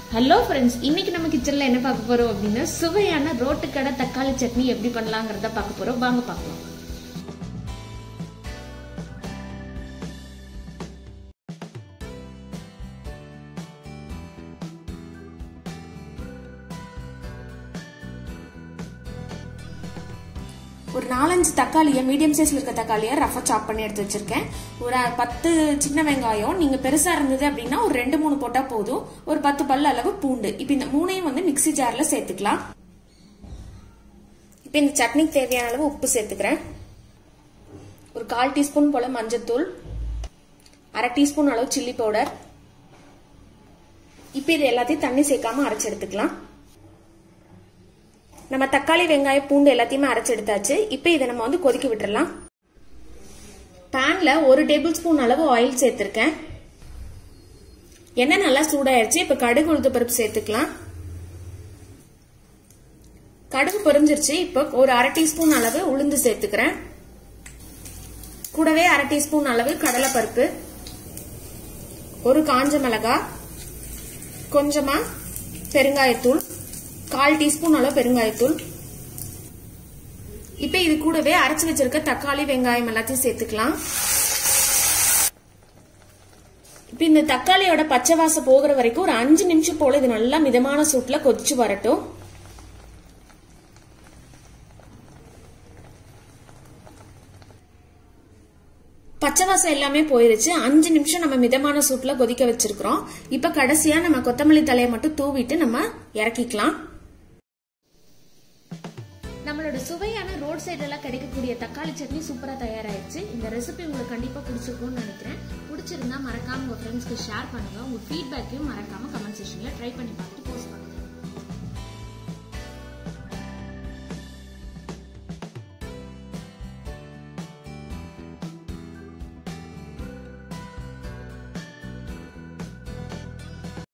hello friends இன்னைக்கு நம்ம கிச்சன்ல என்ன பார்க்க போறோம் அப்படின்னா சுவையான ரோட்டுக்கடை தக்காளி சட்னி எப்படி பண்ணலாங்கிறத பார்க்க போறோம் வாங்க பார்க்கலாம் ஒரு நாலஞ்சு தக்காளியை மீடியம் சைஸ்ல இருக்க தக்காளியை ரஃபா சாப் பண்ணி எடுத்து வச்சிருக்கேன் ஒரு பத்து சின்ன வெங்காயம் நீங்க பெருசா இருந்தது அப்படின்னா ஒரு ரெண்டு மூணு போட்டா போதும் ஒரு பத்து பல்லு அளவு பூண்டு இப்போ இந்த மூணையும் வந்து மிக்ஸி ஜார்ல சேர்த்துக்கலாம் இப்போ இந்த சட்னிக்கு தேவையான அளவு உப்பு சேர்த்துக்கிறேன் ஒரு கால் டீஸ்பூன் போல மஞ்சத்தூள் அரை டீஸ்பூன் அளவு சில்லி பவுடர் இப்போ இது எல்லாத்தையும் தண்ணி சேர்க்காம அரைச்சு எடுத்துக்கலாம் நம்ம தக்காளி வெங்காயம் பூண்டு எல்லாத்தையுமே அரைச்சு எடுத்தாச்சு இப்போ இதை நம்ம வந்து கொதிக்க விட்டுறலாம் பேன்ல ஒரு டேபிள் ஸ்பூன் அளவு ஆயில் சேர்த்திருக்கேன் எண்ணெய் நல்லா சூடாயிருச்சு இப்ப கடுகு உளுத்து பருப்பு சேர்த்துக்கலாம் கடுகு பொரிஞ்சிருச்சு இப்போ ஒரு அரை டீஸ்பூன் அளவு உளுந்து சேர்த்துக்கிறேன் கூடவே அரை டீஸ்பூன் அளவு கடலை பருப்பு ஒரு காஞ்ச மிளகா கொஞ்சமா பெருங்காயத்தூள் கால் டீஸ்பூன் அளவு பெருங்காயத்தூள் இப்ப இது கூடவே அரைச்சு வச்சிருக்க தக்காளி வெங்காயம் எல்லாத்தையும் சேர்த்துக்கலாம் இப்ப இந்த தக்காளியோட பச்சை வாசம் போகிற வரைக்கும் ஒரு அஞ்சு நிமிஷம் போல இது நல்லா மிதமான சூட்ல கொதிச்சு வரட்டும் பச்சை வாசம் எல்லாமே போயிருச்சு அஞ்சு நிமிஷம் நம்ம மிதமான சூட்ல கொதிக்க வச்சிருக்கிறோம் இப்ப கடைசியா நம்ம கொத்தமல்லி தலையை மட்டும் தூவிட்டு நம்ம இறக்கிக்கலாம் நம்மளோட சுவையான ரோட் சைடெல்லாம் கிடைக்கக்கூடிய தக்காளி சட்னி சூப்பரா தயாராயிருச்சு இந்த ரெசிபி உங்களுக்கு கண்டிப்பா பிடிச்சிருக்கும்னு நினைக்கிறேன் பிடிச்சிருந்தா மறக்காம உங்க ஃப்ரெண்ட்ஸ்க்கு ஷேர் பண்ணுங்க உங்க ஃபீட்பேக்கையும் மறக்காம கமெண்ட் செக்ஷன்ல ட்ரை பண்ணி பார்த்துட்டு போஸ்ட் பண்ணுங்க